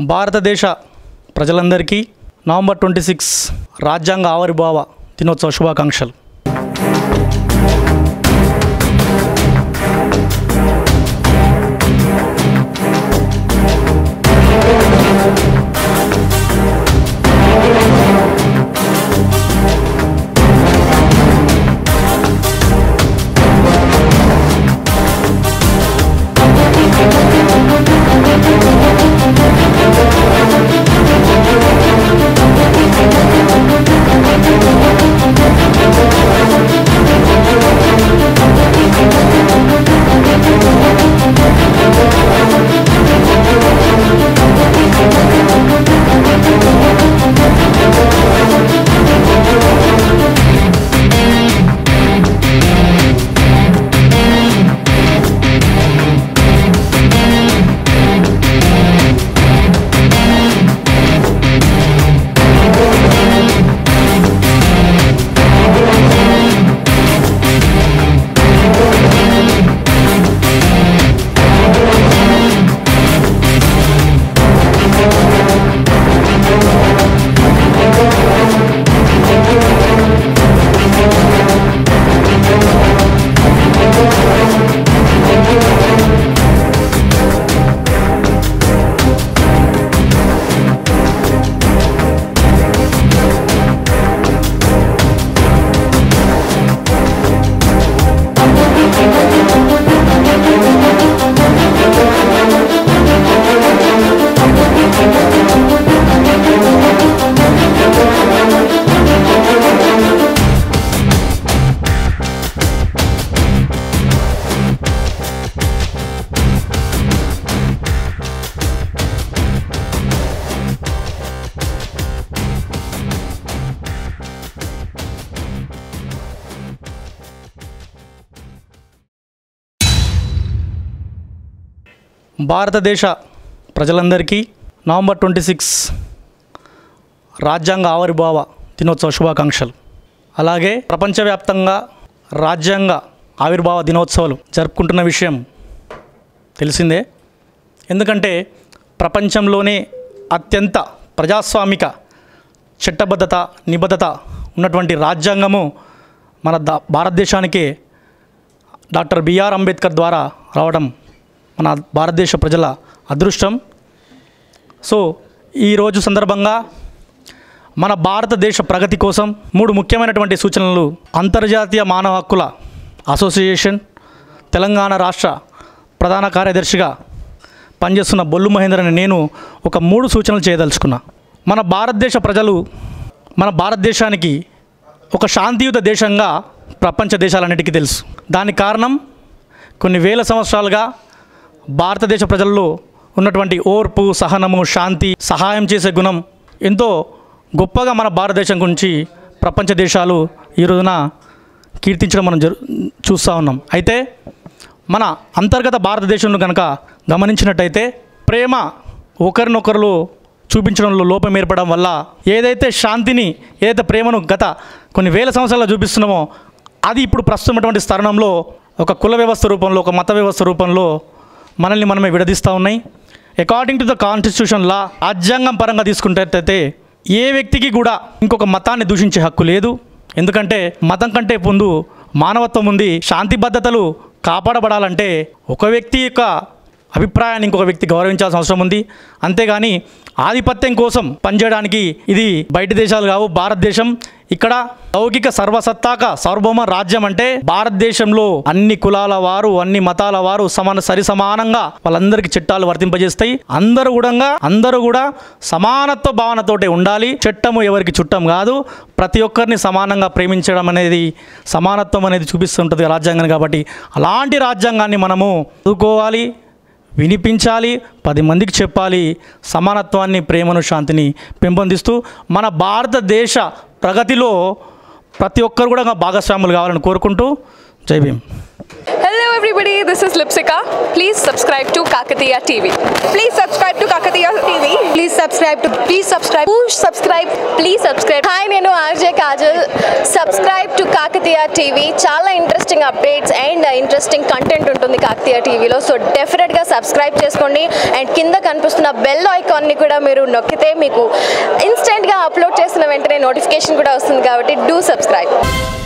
భారతదేశ ప్రజలందరికీ November twenty six రాజ్యాంగ ఆవిర్భావ దినోత్సవ శుభాకాంక్షలు భారతదేశ ప్రజలందరికీ నవంబర్ ట్వంటీ సిక్స్ రాజ్యాంగ ఆవిర్భావ దినోత్సవ శుభాకాంక్షలు అలాగే ప్రపంచవ్యాప్తంగా రాజ్యాంగ ఆవిర్భావ దినోత్సవాలు జరుపుకుంటున్న విషయం తెలిసిందే ఎందుకంటే ప్రపంచంలోనే అత్యంత ప్రజాస్వామిక చట్టబద్ధత నిబద్ధత ఉన్నటువంటి రాజ్యాంగము మన దా భారతదేశానికే డాక్టర్ బిఆర్ అంబేద్కర్ ద్వారా రావడం మన భారతదేశ ప్రజల అదృష్టం సో ఈరోజు సందర్భంగా మన భారతదేశ ప్రగతి కోసం మూడు ముఖ్యమైనటువంటి సూచనలు అంతర్జాతీయ మానవ హక్కుల అసోసియేషన్ తెలంగాణ రాష్ట్ర ప్రధాన కార్యదర్శిగా పనిచేస్తున్న బొల్లు మహేందర్ అని నేను ఒక మూడు సూచనలు చేయదలుచుకున్నా మన భారతదేశ ప్రజలు మన భారతదేశానికి ఒక శాంతియుత దేశంగా ప్రపంచ దేశాలన్నిటికీ తెలుసు దానికి కారణం కొన్ని వేల సంవత్సరాలుగా భారతదేశ ప్రజల్లో ఉన్నటువంటి ఓర్పు సహనము శాంతి సహాయం చేసే గుణం ఎంతో గొప్పగా మన భారతదేశం గురించి ప్రపంచ దేశాలు ఈ రోజున కీర్తించడం మనం జరు చూస్తూ ఉన్నాం అయితే మన అంతర్గత భారతదేశంలో కనుక గమనించినట్టయితే ప్రేమ ఒకరినొకరు చూపించడంలో లోపం ఏర్పడడం వల్ల ఏదైతే శాంతిని ఏదైతే ప్రేమను గత కొన్ని వేల సంవత్సరాలు చూపిస్తున్నామో అది ఇప్పుడు ప్రస్తుతమైనటువంటి తరుణంలో ఒక కుల వ్యవస్థ రూపంలో ఒక మత వ్యవస్థ రూపంలో మనల్ని మనమే విడదీస్తూ ఉన్నాయి అకార్డింగ్ టు ద కాన్స్టిట్యూషన్ లా రాజ్యాంగం పరంగా తీసుకున్నట్టయితే ఏ వ్యక్తికి కూడా ఇంకొక మతాన్ని దూషించే హక్కు లేదు ఎందుకంటే మతం కంటే ముందు మానవత్వం ఉంది శాంతి భద్రతలు కాపాడబడాలంటే ఒక వ్యక్తి యొక్క అభిప్రాయాన్ని ఇంకొక వ్యక్తి గౌరవించాల్సిన అవసరం ఉంది అంతేగాని ఆధిపత్యం కోసం పనిచేయడానికి ఇది బయట దేశాలు కావు భారతదేశం ఇక్కడ లౌకిక సర్వసత్తాక సార్వభౌమ రాజ్యం అంటే భారతదేశంలో అన్ని కులాల వారు అన్ని మతాల వారు సమాన సరి సమానంగా వాళ్ళందరికీ చట్టాలు వర్తింపజేస్తాయి అందరూ కూడా అందరూ కూడా సమానత్వ భావనతోటే ఉండాలి చట్టము ఎవరికి చుట్టం కాదు ప్రతి ఒక్కరిని సమానంగా ప్రేమించడం అనేది సమానత్వం అనేది చూపిస్తుంటుంది రాజ్యాంగం కాబట్టి అలాంటి రాజ్యాంగాన్ని మనము చదువుకోవాలి వినిపించాలి పది మందికి చెప్పాలి సమానత్వాన్ని ప్రేమను శాంతిని పెంపొందిస్తూ మన భారతదేశ ప్రగతిలో ప్రతి ఒక్కరు కూడా భాగస్వాములు కావాలని కోరుకుంటూ Jai Bhim Hello everybody, this is Lipsika. Please subscribe to Kakatiya TV. Please subscribe to Kakatiya TV. Please subscribe to please subscribe. Push subscribe. Please subscribe. Hi నేను RJ Kajal subscribe to Kakatiya TV చాలా interesting updates and interesting content ఉంటుంది కాకతీయ టీవీలో so డెఫినెట్గా subscribe చేసుకోండి and కింద కనిపిస్తున్న bell ఐకాన్ని కూడా మీరు నొక్కితే మీకు ఇన్స్టెంట్గా అప్లోడ్ చేసిన వెంటనే నోటిఫికేషన్ కూడా వస్తుంది కాబట్టి డూ సబ్స్క్రైబ్